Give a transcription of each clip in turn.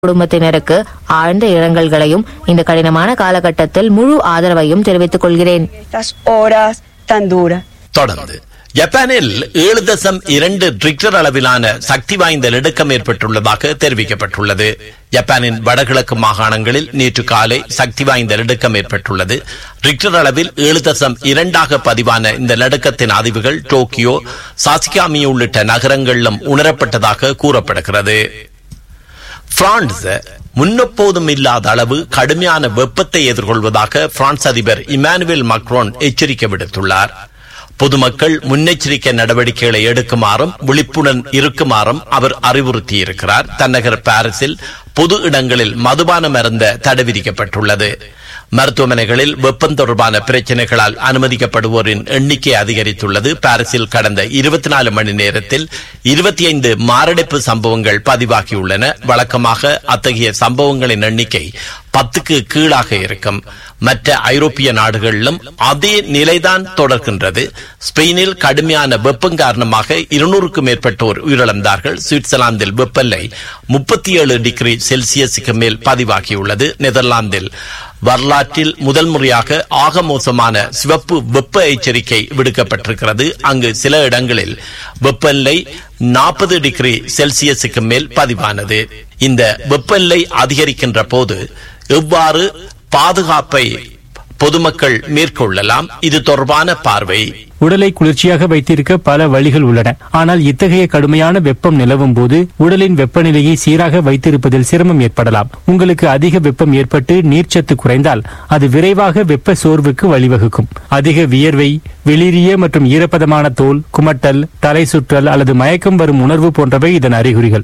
குடும்பத்தினருக்கு ஆழ்ந்த இரங்கல்களையும் இந்த கடினமான காலகட்டத்தில் முழு ஆதரவையும் தெரிவித்துக் கொள்கிறேன் Estas horas tan duras. தொடர்ந்து ஜப்பானில் ஏழு தசம் இரண்டு ரிக்டர் அளவிலான சக்தி வாய்ந்த நடுக்கம் ஏற்பட்டுள்ளதாக தெரிவிக்கப்பட்டுள்ளது ஜப்பானின் வடகிழக்கு மாகாணங்களில் நேற்று காலை சக்தி வாய்ந்த நடுக்கம் ஏற்பட்டுள்ளது ரிக்டர் அளவில் ஏழு தசம் இரண்டாக பதிவான இந்த நடுக்கத்தின் அதிவுகள் டோக்கியோ சாசிகாமி உள்ளிட்ட நகரங்களிலும் உணரப்பட்டதாக கூறப்படுகிறது பிரான்ஸ் முன்னெப்போதும் இல்லாத அளவு கடுமையான வெப்பத்தை எதிர்கொள்வதாக பிரான்ஸ் அதிபர் இமானுவேல் மக்ரோன் எச்சரிக்கை விடுத்துள்ளார் பொதுமக்கள் முன்னெச்சரிக்கை நடவடிக்கைகளை எடுக்குமாறும் விழிப்புடன் இருக்குமாறும் அவர் அறிவுறுத்தியிருக்கிறார் தன்னகர் பாரிஸில் பொது இடங்களில் மதுபானம் அருந்த தடை விதிக்கப்பட்டுள்ளது மருத்துவமனைகளில் வெப்பம் தொடர்பான பிரச்சனைகளால் அனுமதிக்கப்படுவோரின் எண்ணிக்கை அதிகரித்துள்ளது பாரிஸில் கடந்த இருபத்தி நாலு மணி நேரத்தில் இருபத்தி ஐந்து மாரடைப்பு சம்பவங்கள் பதிவாகியுள்ளன வழக்கமாக அத்தகைய சம்பவங்களின் எண்ணிக்கை பத்துக்கு கீழாக இருக்கும் மற்ற ஐரோப்பிய நாடுகளிலும் அதே நிலைதான் தொடர்கின்றது ஸ்பெயினில் கடுமையான வெப்பம் காரணமாக இருநூறுக்கும் மேற்பட்டோர் உயிரிழந்தார்கள் சுவிட்சர்லாந்தில் வெப்பநிலை முப்பத்தி ஏழு டிகிரி செல்சியஸுக்கு மேல் பதிவாகியுள்ளது நெதர்லாந்தில் வரலாற்றில் முதல் முறையாக ஆக மோசமான சிவப்பு வெப்ப எச்சரிக்கை விடுக்கப்பட்டிருக்கிறது அங்கு சில இடங்களில் வெப்பநிலை நாற்பது டிகிரி செல்சியஸுக்கு மேல் பதிவானது இந்த வெப்பநிலை அதிகரிக்கின்ற போது எவ்வாறு பாதுகாப்பை பொதுமக்கள் மேற்கொள்ளலாம் இது தொடர்பான பார்வை உடலை குளிர்ச்சியாக வைத்திருக்க பல வழிகள் உள்ளன ஆனால் இத்தகைய கடுமையான வெப்பம் நிலவும் போது உடலின் வெப்பநிலையை சீராக வைத்திருப்பதில் சிரமம் ஏற்படலாம் உங்களுக்கு அதிக வெப்பம் ஏற்பட்டு நீர்ச்சத்து குறைந்தால் அது விரைவாக வெப்ப சோர்வுக்கு வழிவகுக்கும் அதிக வியர்வை வெளிரிய மற்றும் ஈரப்பதமான தோல் குமட்டல் தலை சுற்றல் அல்லது மயக்கம் வரும் உணர்வு போன்றவை இதன் அறிகுறிகள்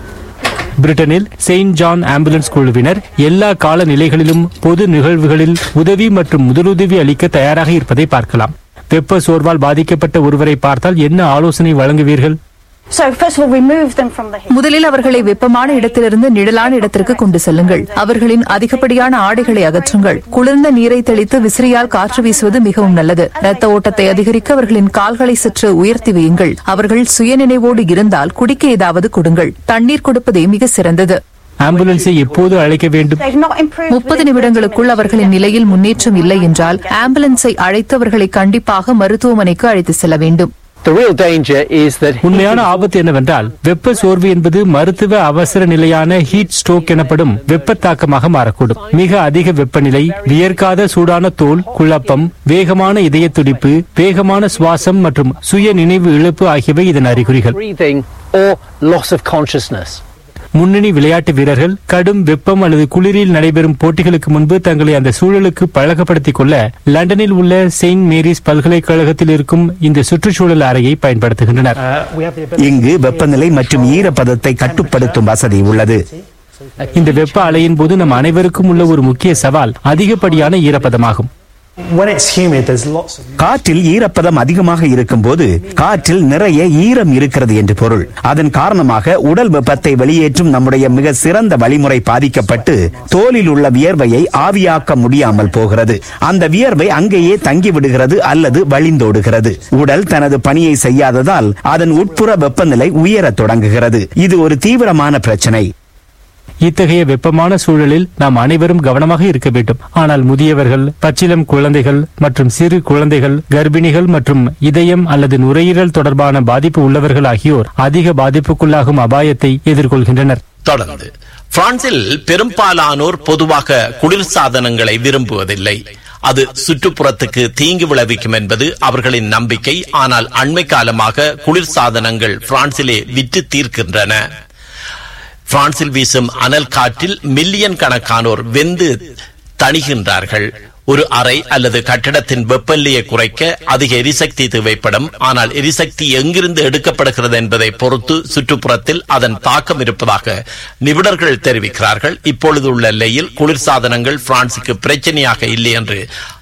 பிரிட்டனில் செயின்ட் ஜான் ஆம்புலன்ஸ் குழுவினர் எல்லா கால நிலைகளிலும் பொது நிகழ்வுகளில் உதவி மற்றும் முதலுதவி அளிக்க தயாராக இருப்பதை பார்க்கலாம் வெப்ப சோர்வால் பாதிக்கப்பட்ட ஒருவரை பார்த்தால் என்ன ஆலோசனை வழங்குவீர்கள் So first of all, remove them from the heat. முதலில் அவர்களை வெப்பமான இடத்திலிருந்து நிழலான இடத்திற்கு கொண்டு செல்லுங்கள் அவர்களின் அதிகப்படியான ஆடைகளை அகற்றுங்கள் குளிர்ந்த நீரை தெளித்து விசிறியால் காற்று வீசுவது மிகவும் நல்லது ரத்த ஓட்டத்தை அதிகரிக்க அவர்களின் கால்களை சற்று உயர்த்தி வையுங்கள் அவர்கள் சுயநினைவோடு இருந்தால் குடிக்க ஏதாவது கொடுங்கள் தண்ணீர் கொடுப்பதே மிக சிறந்தது ஆம்புலன்ஸை எப்போது அழைக்க வேண்டும் They've not improved. முப்பது நிமிடங்களுக்குள் அவர்களின் நிலையில் முன்னேற்றம் இல்லை என்றால் ஆம்புலன்ஸை அழைத்து அவர்களை கண்டிப்பாக மருத்துவமனைக்கு அழைத்து செல்ல வேண்டும் The real danger is that உண்மையான ஆபத்து என்னவென்றால் வெப்ப சோர்வு என்பது மருத்துவ அவசர நிலையான ஹீட் ஸ்ட்ரோக் எனப்படும் வெப்ப தாக்கமாக மாறக்கூடும் மிக அதிக வெப்பநிலை வியர்க்காத சூடான தோல் குழப்பம் வேகமான இதய துடிப்பு வேகமான சுவாசம் மற்றும் சுய நினைவு இழப்பு ஆகியவை இதன் அறிகுறிகள் breathing or loss of consciousness. முன்னணி விளையாட்டு வீரர்கள் கடும் வெப்பம் அல்லது குளிரில் நடைபெறும் போட்டிகளுக்கு முன்பு தங்களை அந்த சூழலுக்கு பழக்கப்படுத்திக் கொள்ள லண்டனில் உள்ள செயின்ட் மேரிஸ் பல்கலைக்கழகத்தில் இருக்கும் இந்த சுற்றுச்சூழல் அறையை பயன்படுத்துகின்றனர் இங்கு வெப்பநிலை மற்றும் ஈரப்பதத்தை கட்டுப்படுத்தும் வசதி உள்ளது இந்த வெப்ப அலையின் போது நம் அனைவருக்கும் உள்ள ஒரு முக்கிய சவால் அதிகப்படியான ஈரப்பதமாகும் When it's humid, there's lots of. காற்றில் ஈரப்பதம் அதிகமாக இருக்கும்போது காற்றில் நிறைய ஈரம் இருக்கிறது என்று பொருள் அதன் காரணமாக உடல் வெப்பத்தை வெளியேற்றும் நம்முடைய மிக சிறந்த வழிமுறை பாதிக்கப்பட்டு தோலில் உள்ள வியர்வையை ஆவியாக்க முடியாமல் போகிறது அந்த வியர்வை அங்கேயே தங்கிவிடுகிறது அல்லது வழிந்தோடுகிறது உடல் தனது பணியை செய்யாததால் அதன் உட்புற வெப்பநிலை உயரத் தொடங்குகிறது இது ஒரு தீவிரமான பிரச்சனை இத்தகைய வெப்பமான சூழலில் நாம் அனைவரும் கவனமாக இருக்க வேண்டும் ஆனால் முதியவர்கள் பச்சிலம் குழந்தைகள் மற்றும் சிறு குழந்தைகள் கர்ப்பிணிகள் மற்றும் இதயம் அல்லது நுரையீரல் தொடர்பான பாதிப்பு உள்ளவர்கள் ஆகியோர் அதிக பாதிப்புக்குள்ளாகும் அபாயத்தை எதிர்கொள்கின்றனர் தொடர்ந்து பிரான்சில் பெரும்பாலானோர் பொதுவாக குளிர்சாதனங்களை விரும்புவதில்லை அது சுற்றுப்புறத்துக்கு தீங்கு விளைவிக்கும் என்பது அவர்களின் நம்பிக்கை ஆனால் அண்மை காலமாக குளிர்சாதனங்கள் பிரான்சிலே விற்று தீர்க்கின்றன பிரான்சில் வீசும் அனல் காற்றில் மில்லியன் கணக்கானோர் வெந்து தணிகின்றார்கள் ஒரு அறை அல்லது கட்டடத்தின் வெப்பநிலையை குறைக்க அதிக எரிசக்தி தேவைப்படும் ஆனால் எரிசக்தி எங்கிருந்து எடுக்கப்படுகிறது என்பதை பொறுத்து சுற்றுப்புறத்தில் அதன் தாக்கம் இருப்பதாக நிபுணர்கள் தெரிவிக்கிறார்கள் இப்பொழுது உள்ள நிலையில் குளிர்சாதனங்கள் பிரான்சுக்கு பிரச்சனையாக இல்லை என்று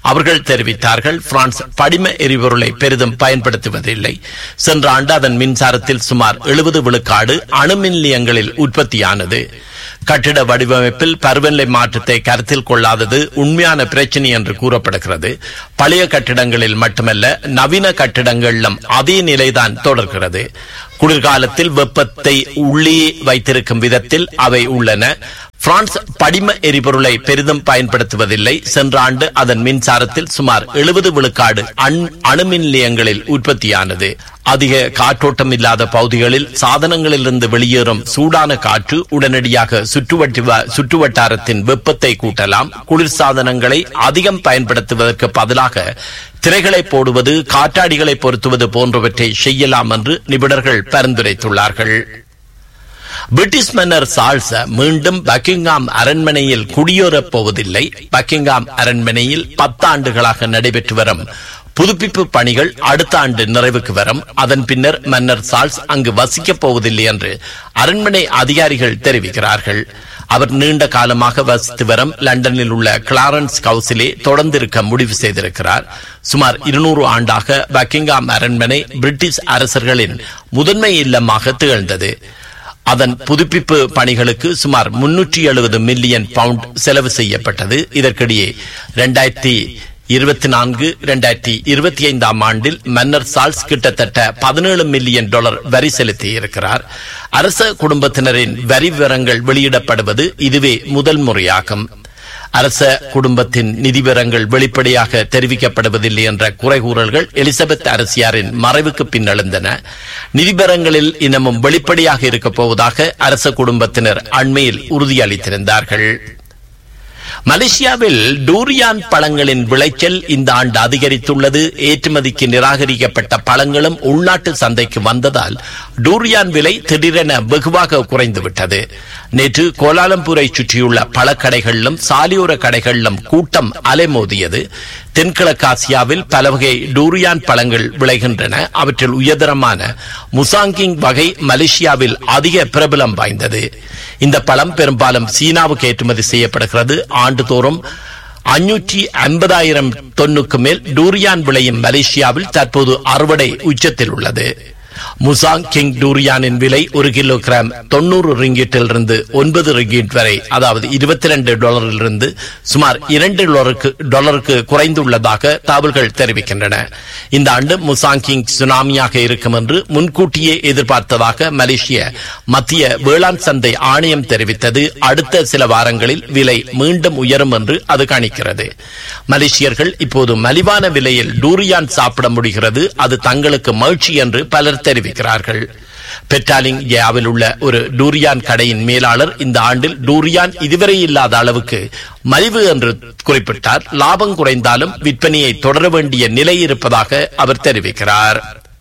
அவர்கள் தெரிவித்தார்கள் பிரான்ஸ் படிம எரிபொருளை பெரிதும் பயன்படுத்துவதில்லை சென்ற ஆண்டு அதன் மின்சாரத்தில் சுமார் எழுபது விழுக்காடு அணுமின் நிலையங்களில் உற்பத்தியானது கட்டிட வடிவமைப்பில் பருவநிலை மாற்றத்தை கருத்தில் கொள்ளாதது உண்மையான பிரச்சனை என்று கூறப்படுகிறது பழைய கட்டிடங்களில் மட்டுமல்ல நவீன கட்டிடங்களிலும் அதே நிலைதான் தொடர்கிறது குளிர்காலத்தில் வெப்பத்தை உள்ளே வைத்திருக்கும் விதத்தில் அவை உள்ளன பிரான்ஸ் படிம எரிபொருளை பெரிதும் பயன்படுத்துவதில்லை சென்ற ஆண்டு அதன் மின்சாரத்தில் சுமார் எழுபது விழுக்காடு அணுமின் நிலையங்களில் உற்பத்தியானது அதிக காற்றோட்டம் இல்லாத பகுதிகளில் சாதனங்களிலிருந்து வெளியேறும் சூடான காற்று உடனடியாக சுற்றுவட்டி சுற்றுவட்டாரத்தின் வெப்பத்தை கூட்டலாம் குளிர் சாதனங்களை அதிகம் பயன்படுத்துவதற்கு பதிலாக திரைகளை போடுவது காற்றாடிகளை பொருத்துவது போன்றவற்றை செய்யலாம் என்று நிபுணர்கள் பரிந்துரைத்துள்ளார்கள் பிரிட்டிஷ் மன்னர் சால்ச மீண்டும் பக்கிங்காம் அரண்மனையில் குடியேறப் போவதில்லை பக்கிங்காம் அரண்மனையில் பத்தாண்டுகளாக நடைபெற்று வரும் புதுப்பிப்பு பணிகள் அடுத்த ஆண்டு நிறைவுக்கு வரும் அதன் பின்னர் மன்னர் சால்ஸ் அங்கு வசிக்கப் போவதில்லை என்று அரண்மனை அதிகாரிகள் தெரிவிக்கிறார்கள் அவர் நீண்ட காலமாக வசித்து வரும் லண்டனில் உள்ள கிளாரன்ஸ் ஹவுஸிலே தொடர்ந்து இருக்க முடிவு செய்திருக்கிறார் சுமார் இருநூறு ஆண்டாக பக்கிங்காம் அரண்மனை பிரிட்டிஷ் அரசர்களின் முதன்மை இல்லமாக திகழ்ந்தது அதன் புதுப்பிப்பு பணிகளுக்கு சுமார் முன்னூற்றி எழுபது மில்லியன் பவுண்ட் செலவு செய்யப்பட்டது இதற்கிடையே இரண்டாயிரத்தி இருபத்தி நான்கு இரண்டாயிரத்தி இருபத்தி ஐந்தாம் ஆண்டில் மன்னர் சால்ஸ் கிட்டத்தட்ட பதினேழு மில்லியன் டாலர் வரி செலுத்தி இருக்கிறார் அரச குடும்பத்தினரின் வரி விவரங்கள் வெளியிடப்படுவது இதுவே முதல் முறையாகும் அரச குடும்பத்தின் நிதி விவரங்கள் வெளிப்படையாக தெரிவிக்கப்படுவதில்லை என்ற குறைகூறல்கள் எலிசபெத் அரசியாரின் மறைவுக்கு பின் எழுந்தன நிதிபரங்களில் இன்னமும் வெளிப்படையாக இருக்கப் போவதாக அரச குடும்பத்தினர் அண்மையில் உறுதியளித்திருந்தார்கள் மலேசியாவில் டூரியான் பழங்களின் விளைச்சல் இந்த ஆண்டு அதிகரித்துள்ளது ஏற்றுமதிக்கு நிராகரிக்கப்பட்ட பழங்களும் உள்நாட்டு சந்தைக்கு வந்ததால் டூரியான் விலை திடீரென வெகுவாக குறைந்துவிட்டது நேற்று கோலாலம்பூரை சுற்றியுள்ள பழக்கடைகளிலும் சாலையோர கடைகளிலும் கூட்டம் அலைமோதியது தென்கிழக்காசியாவில் பல வகை டூரியான் பழங்கள் விளைகின்றன அவற்றில் உயர்தரமான முசாங்கிங் வகை மலேசியாவில் அதிக பிரபலம் வாய்ந்தது இந்த பழம் பெரும்பாலும் சீனாவுக்கு ஏற்றுமதி செய்யப்படுகிறது ஆண்டுதோறும் அஞ்சூற்றி ஐம்பதாயிரம் தொன்னுக்கு மேல் டூரியான் விளையும் மலேசியாவில் தற்போது அறுவடை உச்சத்தில் உள்ளது முசாங் கிங் டூரியானின் விலை ஒரு கிலோகிராம் தொண்ணூறு ரிங்கிட்டில் இருந்து ஒன்பது ரிங்கிட் வரை அதாவது இருபத்தி ரெண்டு டாலரில் இருந்து சுமார் இரண்டு டாலருக்கு டாலருக்கு குறைந்துள்ளதாக தகவல்கள் தெரிவிக்கின்றன இந்த ஆண்டு முசாங் கிங் சுனாமியாக இருக்கும் என்று முன்கூட்டியே எதிர்பார்த்ததாக மலேசிய மத்திய வேளாண் சந்தை ஆணையம் தெரிவித்தது அடுத்த சில வாரங்களில் விலை மீண்டும் உயரும் என்று அது கணிக்கிறது மலேசியர்கள் இப்போது மலிவான விலையில் டூரியான் சாப்பிட முடிகிறது அது தங்களுக்கு மகிழ்ச்சி என்று பலர் தெரிவிக்கிறார்கள் பெட்டாலிங் ஏவில் உள்ள ஒரு டூரியான் கடையின் மேலாளர் இந்த ஆண்டில் டூரியான் இதுவரை இல்லாத அளவுக்கு மலிவு என்று குறிப்பிட்டார் லாபம் குறைந்தாலும் விற்பனையை தொடர வேண்டிய நிலை இருப்பதாக அவர் தெரிவிக்கிறார்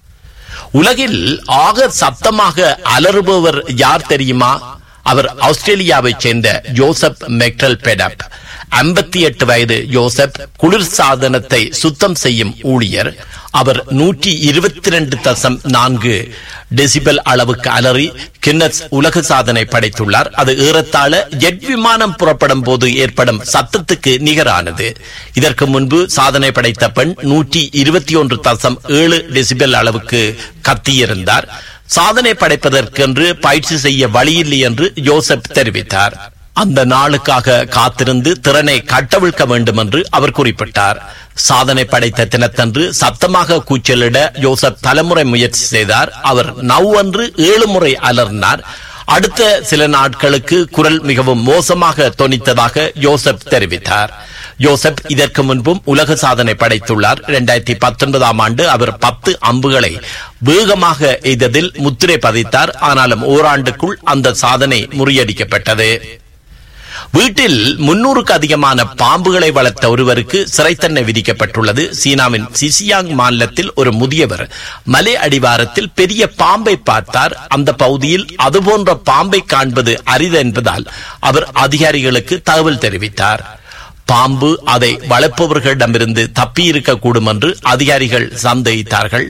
உலகில் ஆக சத்தமாக அலறுபவர் யார் தெரியுமா அவர் ஆஸ்திரேலியாவைச் சேர்ந்த ஜோசப் மெக்டல் பெடப் ஐம்பத்தி எட்டு வயது ஜோசப் குளிர் சாதனத்தை சுத்தம் செய்யும் ஊழியர் அவர் நூற்றி இருபத்தி ரெண்டு தசம் நான்கு டெசிபல் அளவுக்கு அலறி கின்னஸ் உலக சாதனை படைத்துள்ளார் அது ஏறத்தாழ ஜெட் விமானம் புறப்படும் போது ஏற்படும் சத்தத்துக்கு நிகரானது இதற்கு முன்பு சாதனை படைத்த பெண் நூற்றி இருபத்தி ஒன்று தசம் ஏழு டெசிபல் அளவுக்கு கத்தியிருந்தார் சாதனை படைப்பதற்கென்று பயிற்சி செய்ய வழியில்லை என்று ஜோசப் தெரிவித்தார் அந்த நாளுக்காக காத்திருந்து திறனை கட்டவிழ்க்க வேண்டும் என்று அவர் குறிப்பிட்டார் சாதனை படைத்த தினத்தன்று சத்தமாக கூச்சலிட யோசப் தலைமுறை முயற்சி செய்தார் அவர் நவ்வன்று ஏழு முறை அலர்னார் அடுத்த சில நாட்களுக்கு குரல் மிகவும் மோசமாக தொனித்ததாக யோசப் தெரிவித்தார் யோசப் இதற்கு முன்பும் உலக சாதனை படைத்துள்ளார் இரண்டாயிரத்தி பத்தொன்பதாம் ஆண்டு அவர் பத்து அம்புகளை வேகமாக எய்ததில் முத்திரை பதித்தார் ஆனாலும் ஓராண்டுக்குள் அந்த சாதனை முறியடிக்கப்பட்டது வீட்டில் முன்னூறுக்கு அதிகமான பாம்புகளை வளர்த்த ஒருவருக்கு சிறை தண்டனை விதிக்கப்பட்டுள்ளது சீனாவின் சிசியாங் மாநிலத்தில் ஒரு முதியவர் மலை அடிவாரத்தில் பெரிய பாம்பை பார்த்தார் அந்த பகுதியில் அதுபோன்ற பாம்பை காண்பது அரிது என்பதால் அவர் அதிகாரிகளுக்கு தகவல் தெரிவித்தார் பாம்பு அதை வளர்ப்பவர்களிடமிருந்து தப்பியிருக்க கூடும் என்று அதிகாரிகள் சந்தேகித்தார்கள்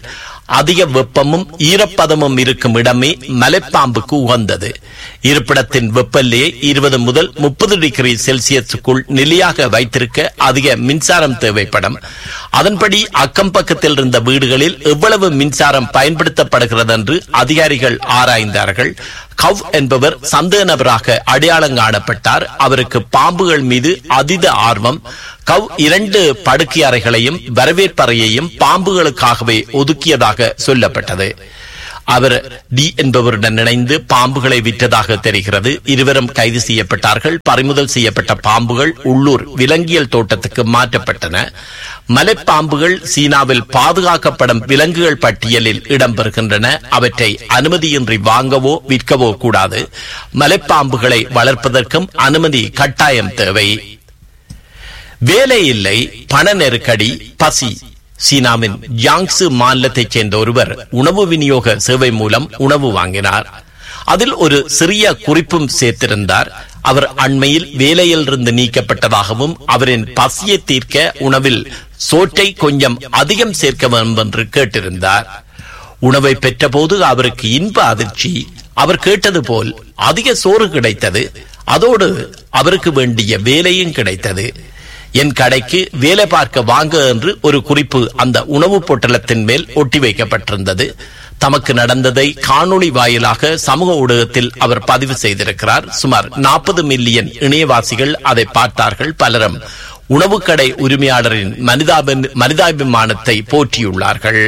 அதிக வெப்பமும் ஈரப்பதமும் இருக்கும் இடமே மலைப்பாம்புக்கு உகந்தது இருப்பிடத்தின் வெப்பநிலையை இருபது முதல் முப்பது டிகிரி செல்சியஸுக்குள் நிலையாக வைத்திருக்க அதிக மின்சாரம் தேவைப்படும் அதன்படி அக்கம் பக்கத்தில் இருந்த வீடுகளில் எவ்வளவு மின்சாரம் பயன்படுத்தப்படுகிறது என்று அதிகாரிகள் ஆராய்ந்தார்கள் கவ் என்பவர் சந்தேக நபராக அடையாளம் காணப்பட்டார் அவருக்கு பாம்புகள் மீது அதீத ஆர்வம் கவ் இரண்டு படுக்கை அறைகளையும் வரவேற்பறையையும் பாம்புகளுக்காகவே ஒதுக்கியதாக சொல்லப்பட்டது அவர் டி என்பவருடன் இணைந்து பாம்புகளை விற்றதாக தெரிகிறது இருவரும் கைது செய்யப்பட்டார்கள் பறிமுதல் செய்யப்பட்ட பாம்புகள் உள்ளூர் விலங்கியல் தோட்டத்துக்கு மாற்றப்பட்டன மலைப்பாம்புகள் சீனாவில் பாதுகாக்கப்படும் விலங்குகள் பட்டியலில் இடம்பெறுகின்றன அவற்றை அனுமதியின்றி வாங்கவோ விற்கவோ கூடாது மலைப்பாம்புகளை வளர்ப்பதற்கும் அனுமதி கட்டாயம் தேவை வேலை இல்லை பண நெருக்கடி பசி சீனாவின் ஜியாங்சு மாநிலத்தைச் சேர்ந்த ஒருவர் உணவு விநியோக சேவை மூலம் உணவு வாங்கினார் அதில் ஒரு சிறிய குறிப்பும் சேர்த்திருந்தார் அவர் அண்மையில் வேலையிலிருந்து நீக்கப்பட்டதாகவும் அவரின் பசியை தீர்க்க உணவில் சோற்றை கொஞ்சம் அதிகம் சேர்க்க வேண்டும் என்று கேட்டிருந்தார் உணவை பெற்றபோது அவருக்கு இன்ப அதிர்ச்சி அவர் கேட்டது போல் அதிக சோறு கிடைத்தது அதோடு அவருக்கு வேண்டிய வேலையும் கிடைத்தது என் கடைக்கு வேலை பார்க்க வாங்க என்று ஒரு குறிப்பு அந்த உணவு பொட்டலத்தின் மேல் ஒட்டி வைக்கப்பட்டிருந்தது தமக்கு நடந்ததை காணொளி வாயிலாக சமூக ஊடகத்தில் அவர் பதிவு செய்திருக்கிறார் சுமார் நாற்பது மில்லியன் இணையவாசிகள் அதை பார்த்தார்கள் பலரும் உணவு கடை உரிமையாளரின் மனிதாபி- மனிதாபிமானத்தை போற்றியுள்ளார்கள்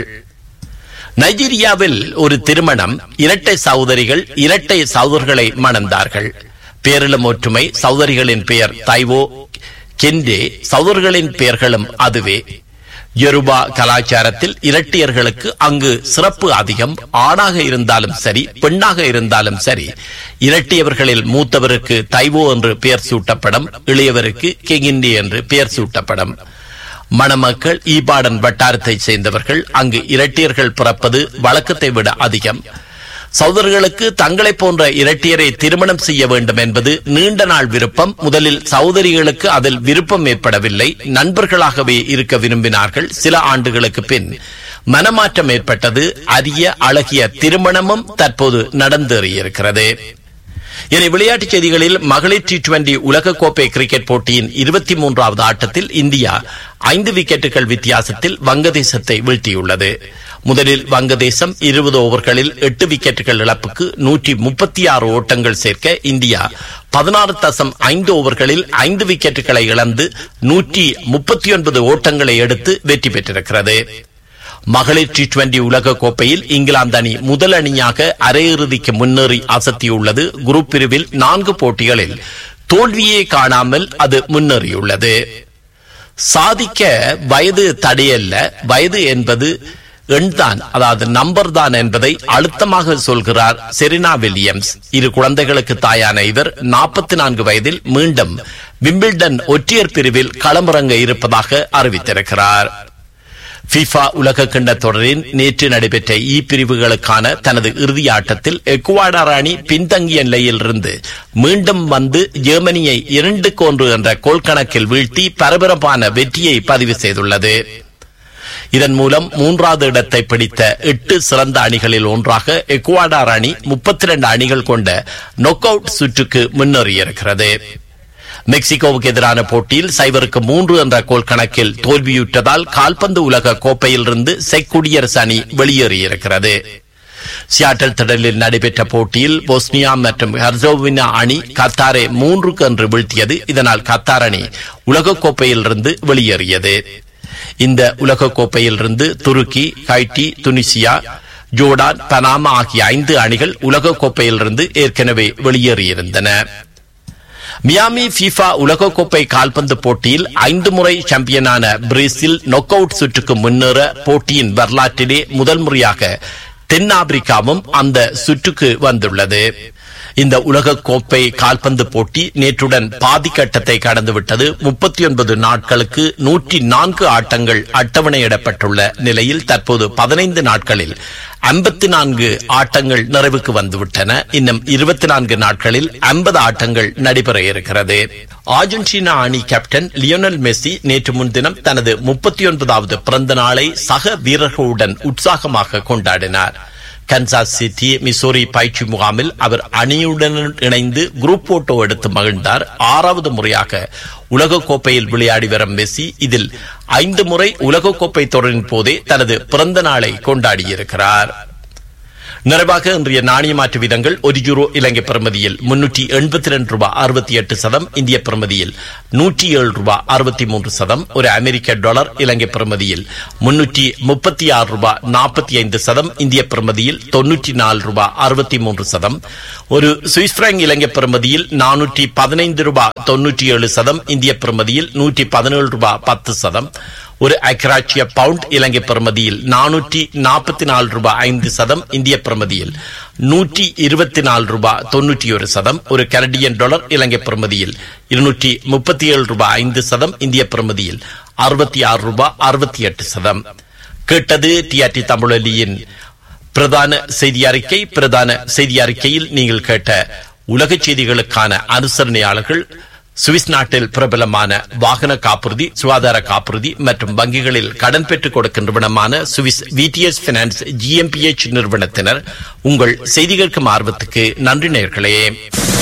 நைஜீரியாவில் ஒரு திருமணம் இரட்டை சகோதரிகள் இரட்டை சகோதரர்களை மணந்தார்கள் பேரிலும் ஒற்றுமை சகோதரிகளின் பெயர் தைவோ கெண்டே சகோதரர்களின் பெயர்களும் அதுவே யொருபா கலாச்சாரத்தில் இரட்டியர்களுக்கு அங்கு சிறப்பு அதிகம் ஆணாக இருந்தாலும் சரி பெண்ணாக இருந்தாலும் சரி இரட்டியவர்களில் மூத்தவருக்கு தைவோ என்று பெயர் சூட்டப்படும் இளையவருக்கு கெகிண்டி என்று பெயர் சூட்டப்படும் மணமக்கள் ஈபாடன் வட்டாரத்தைச் சேர்ந்தவர்கள் அங்கு இரட்டியர்கள் பிறப்பது வழக்கத்தை விட அதிகம் சகோதரர்களுக்கு தங்களைப் போன்ற இரட்டியரை திருமணம் செய்ய வேண்டும் என்பது நீண்ட நாள் விருப்பம் முதலில் சகோதரிகளுக்கு அதில் விருப்பம் ஏற்படவில்லை நண்பர்களாகவே இருக்க விரும்பினார்கள் சில ஆண்டுகளுக்கு பின் மனமாற்றம் ஏற்பட்டது அரிய அழகிய திருமணமும் தற்போது நடந்தேறியிருக்கிறது இனி விளையாட்டுச் செய்திகளில் மகளிர் டி டுவெண்டி உலகக்கோப்பை கிரிக்கெட் போட்டியின் இருபத்தி மூன்றாவது ஆட்டத்தில் இந்தியா ஐந்து விக்கெட்டுகள் வித்தியாசத்தில் வங்கதேசத்தை வீழ்த்தியுள்ளது முதலில் வங்கதேசம் இருபது ஓவர்களில் எட்டு விக்கெட்டுகள் இழப்புக்கு நூற்றி முப்பத்தி ஆறு ஓட்டங்கள் சேர்க்க இந்தியா பதினாறு தசம் ஐந்து ஓவர்களில் ஐந்து விக்கெட்டுகளை இழந்து நூற்றி முப்பத்தி ஒன்பது ஓட்டங்களை எடுத்து வெற்றி பெற்றிருக்கிறது மகளிர் டி டுவெண்டி உலக கோப்பையில் இங்கிலாந்து அணி முதல் அணியாக அரையிறுதிக்கு முன்னேறி அசத்தியுள்ளது குரூப் பிரிவில் நான்கு போட்டிகளில் தோல்வியே காணாமல் அது முன்னேறியுள்ளது சாதிக்க வயது தடையல்ல வயது என்பது எண்தான் அதாவது நம்பர் தான் என்பதை அழுத்தமாக சொல்கிறார் செரினா வில்லியம்ஸ் இரு குழந்தைகளுக்கு தாயான இவர் நாற்பத்தி நான்கு வயதில் மீண்டும் விம்பிள்டன் ஒற்றையர் பிரிவில் களமிறங்க இருப்பதாக அறிவித்திருக்கிறார் FIFA உலக கிண்ண தொடரின் நேற்று நடைபெற்ற இ பிரிவுகளுக்கான தனது இறுதி ஆட்டத்தில் எக்குவாடார் அணி பின்தங்கிய நிலையில் இருந்து மீண்டும் வந்து ஜெர்மனியை இரண்டுக்கு ஒன்று என்ற கோல் கணக்கில் வீழ்த்தி பரபரப்பான வெற்றியை பதிவு செய்துள்ளது இதன் மூலம் மூன்றாவது இடத்தை பிடித்த எட்டு சிறந்த அணிகளில் ஒன்றாக எக்குவாடார் அணி முப்பத்தி இரண்டு அணிகள் கொண்ட நொக் அவுட் சுற்றுக்கு முன்னேறியிருக்கிறது மெக்சிகோவுக்கு எதிரான போட்டியில் சைவருக்கு மூன்று என்ற கோல் கணக்கில் தோல்வியுற்றதால் கால்பந்து உலக கோப்பையிலிருந்து செக் குடியரசு அணி வெளியேறியிருக்கிறது சியாட்டல் திடலில் நடைபெற்ற போட்டியில் போஸ்னியா மற்றும் ஹெர்சோவினா அணி கத்தாரை மூன்றுக்கு என்று வீழ்த்தியது இதனால் கத்தார் அணி உலகக்கோப்பையிலிருந்து வெளியேறியது இந்த உலகக்கோப்பையிலிருந்து துருக்கி ஹைட்டி துனிசியா ஜோர்டான் பனாமா ஆகிய ஐந்து அணிகள் உலகக்கோப்பையிலிருந்து ஏற்கனவே வெளியேறியிருந்தன மியாமி FIFA உலகக்கோப்பை கால்பந்து போட்டியில் ஐந்து முறை சாம்பியனான பிரேசில் நொக் அவுட் சுற்றுக்கு முன்னேற போட்டியின் வரலாற்றிலே முதல் முறையாக தென்னாப்பிரிக்காவும் அந்த சுற்றுக்கு வந்துள்ளது இந்த உலக கோப்பை கால்பந்து போட்டி நேற்றுடன் பாதி கட்டத்தை கடந்துவிட்டது முப்பத்தி ஒன்பது நாட்களுக்கு நூற்றி நான்கு ஆட்டங்கள் அட்டவணையிடப்பட்டுள்ள நிலையில் தற்போது பதினைந்து நாட்களில் ஐம்பத்தி நான்கு ஆட்டங்கள் நிறைவுக்கு வந்துவிட்டன இன்னும் இருபத்தி நான்கு நாட்களில் ஐம்பது ஆட்டங்கள் நடைபெற இருக்கிறது அர்ஜென்டினா அணி கேப்டன் லியோனல் மெஸ்ஸி நேற்று முன்தினம் தனது முப்பத்தி ஒன்பதாவது பிறந்த நாளை சக வீரர்களுடன் உற்சாகமாக கொண்டாடினார் கன்சாஸ் சிட்டி மிசோரி பயிற்சி முகாமில் அவர் அணியுடன் இணைந்து குரூப் போட்டோ எடுத்து மகிழ்ந்தார் ஆறாவது முறையாக உலகக்கோப்பையில் விளையாடி வரும் மெஸ்ஸி இதில் ஐந்து முறை உலகக்கோப்பை தொடரின் போதே தனது பிறந்த நாளை கொண்டாடியிருக்கிறார் நிறைவாக இன்றைய நாணய மாற்று வீதங்கள் ஒரு யூரோ இலங்கை பிரமதியில் முன்னூற்றி எண்பத்தி ரெண்டு ரூபாய் அறுபத்தி எட்டு சதம் இந்திய பிரமதியில் நூற்றி ஏழு ரூபாய் அறுபத்தி மூன்று சதம் ஒரு அமெரிக்க டாலர் இலங்கை பிரமதியில் முன்னூற்றி முப்பத்தி ஆறு ரூபாய் நாற்பத்தி ஐந்து சதம் இந்திய பிரமதியில் தொன்னூற்றி நாலு ரூபாய் அறுபத்தி மூன்று சதம் ஒரு சுவிஸ் பிராங்க் இலங்கை பிரமதியில் நானூற்றி பதினைந்து ரூபாய் தொன்னூற்றி ஏழு சதம் இந்திய பிரமதியில் நூற்றி பதினேழு ரூபாய் பத்து சதம் ஒரு அக்ராட்சிய பவுண்ட் இலங்கை பிரமதியில் நானூற்றி நாற்பத்தி நாலு ரூபாய் ஐந்து சதம் இந்திய பிரமதியில் நூற்றி இருபத்தி நாலு ரூபாய் தொன்னூற்றி ஒரு சதம் ஒரு கனடியன் டாலர் இலங்கை பிரமதியில் இருநூற்றி முப்பத்தி ஏழு ரூபாய் ஐந்து சதம் இந்திய பிரமதியில் அறுபத்தி ஆறு ரூபாய் அறுபத்தி எட்டு சதம் கேட்டது டிஆர்டி தமிழொலியின் பிரதான செய்தி அறிக்கை பிரதான செய்தி அறிக்கையில் நீங்கள் கேட்ட உலக செய்திகளுக்கான அனுசரணையாளர்கள் சுவிஸ் நாட்டில் பிரபலமான வாகன காப்புறுதி சுகாதார காப்புறுதி மற்றும் வங்கிகளில் கடன் பெற்றுக் கொடுக்கும் நிறுவனமான சுவிஸ் விடிஎஸ் பினான்ஸ் ஜிஎம்பிஎச் நிறுவனத்தினர் உங்கள் செய்திகளுக்கும் ஆர்வத்துக்கு நன்றி நேர்களே